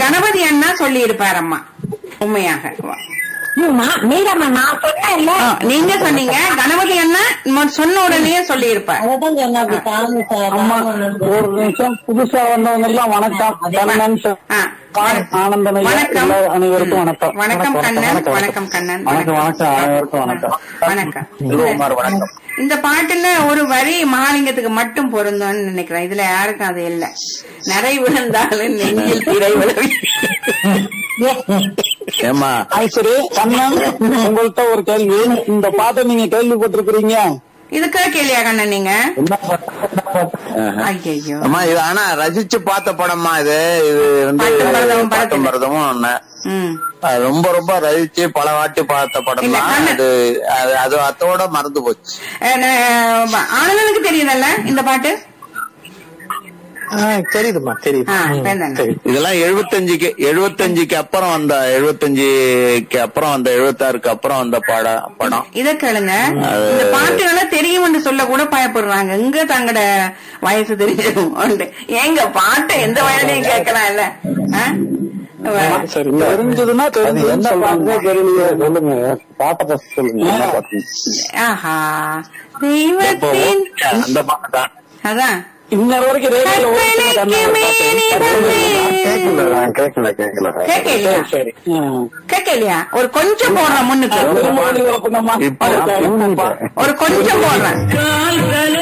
கணபதி அண்ணா சொல்லி இருப்பாரம்மா உண்மையாக மீரம்மா நான் சொன்னேன்ல ஆ, நீங்க சொன்னீங்க கணபதி அண்ணா மொ- சொன்ன உடனே சொல்லி இருப்பார் அதான் சொன்ன அப்படி சாமி சார் அம்மா ஒரு நிமிஷம் புதுசா வந்தவங்க எல்லாம் வணக்கம் கண்ணன் சார். ஆ, ஆனந்தன் ஐயா, வணக்கம் எல்லா அனைவருக்கும் ம். வணக்கம் வணக்கம் கண்ணன் வணக்கம், வணக்கம் கண்ணன் வணக்கம் வணக்கம் அனைவருக்கும் வணக்கம் வணக்கம் செல்வகுமார் வணக்கம் இந்த பாட்டுல ஒரு வரி மகாலிங்கத்துக்கு மட்டும் பொருந்தும்னு நினைக்கிறேன் இதுல யாருக்கும் அது இல்ல நிறை விழுந்தாலும் நெஞ்சில் திரை விழவி ஏமா அது சரி கண்ணன் உங்கள்ட்ட ஒரு கேள்வி இந்த பாட்டை நீங்க கேள்விப்பட்டிருக்கிறீங்க இது கேட்கலையா கண்ணன் நீங்க என்ன பாட்டு? என்ன பாட்டு? ஐயோ அம்மா இது ஆனா ரசிச்சு பார்த்த படமா இது இது வந்து பாட்டும் பரதமும் பாட்டும் படத்துல. பரதமும் ஒண்ணு. ம் அது ரொம்ப ரொம்ப ரசிச்சு பல வாட்டி பார்த்த படம் இல்ல, தான் கண்ணு. அது அது அது அத்தோட மறந்து போச்சு அஹ், நான் ஆனந்தனுக்கு தெரியுதல்ல இந்த பாட்டு ஆ, தெரியுதுமா தெரியுது ஆ, ம், வேண்டாம். தெரியுது. இதெல்லாம் எழுபத்தஞ்சுக்கு எழுபத்தஞ்சுக்கு அப்புறம் வந்த எழுபத்தஞ்சுக்கு அப்புறம் வந்த எழுபத்தாறுக்கு அப்புறம் வந்த பட படம் இத கேளுங்க இந்த பாட்டுகளை தெரியும்னு சொல்ல கூட பயப்படுறாங்க எங்க தங்கட வயசு தெரிஞ்சிடும் ஏங்க பாட்டை எந்த வயதையும் கேட்கலாம் இல்ல சரி தெரிஞ்சதுன்னா அது தெரிஞ்சதுன்னு என்ன சொல்றாங்க. பாட்டுனே தெரியலையே சொல்லுங்க பாட்டை first சொல்லுங்க என்ன பாட்டு ஆஹா தெய்வத்தின் அந்த பாட்டு தான் அதான் இன்னொரு வரைக்கும் ரேடியோல ஓடிச்சுன்னா கற்பனைக்கு கண்ணன் மேனி பாட்டு. வந்து- கேட்கல நான் கேட்கல கேட்கல கேட்கலையா சரி ம். கேட்கலையா ஒரு கொஞ்சம் போடுறேன் முன்னுக்கு திரும்ப ஒளிபரப்புங்கம்மா. இப்போ ஒரு கொஞ்சம் போடுறேன்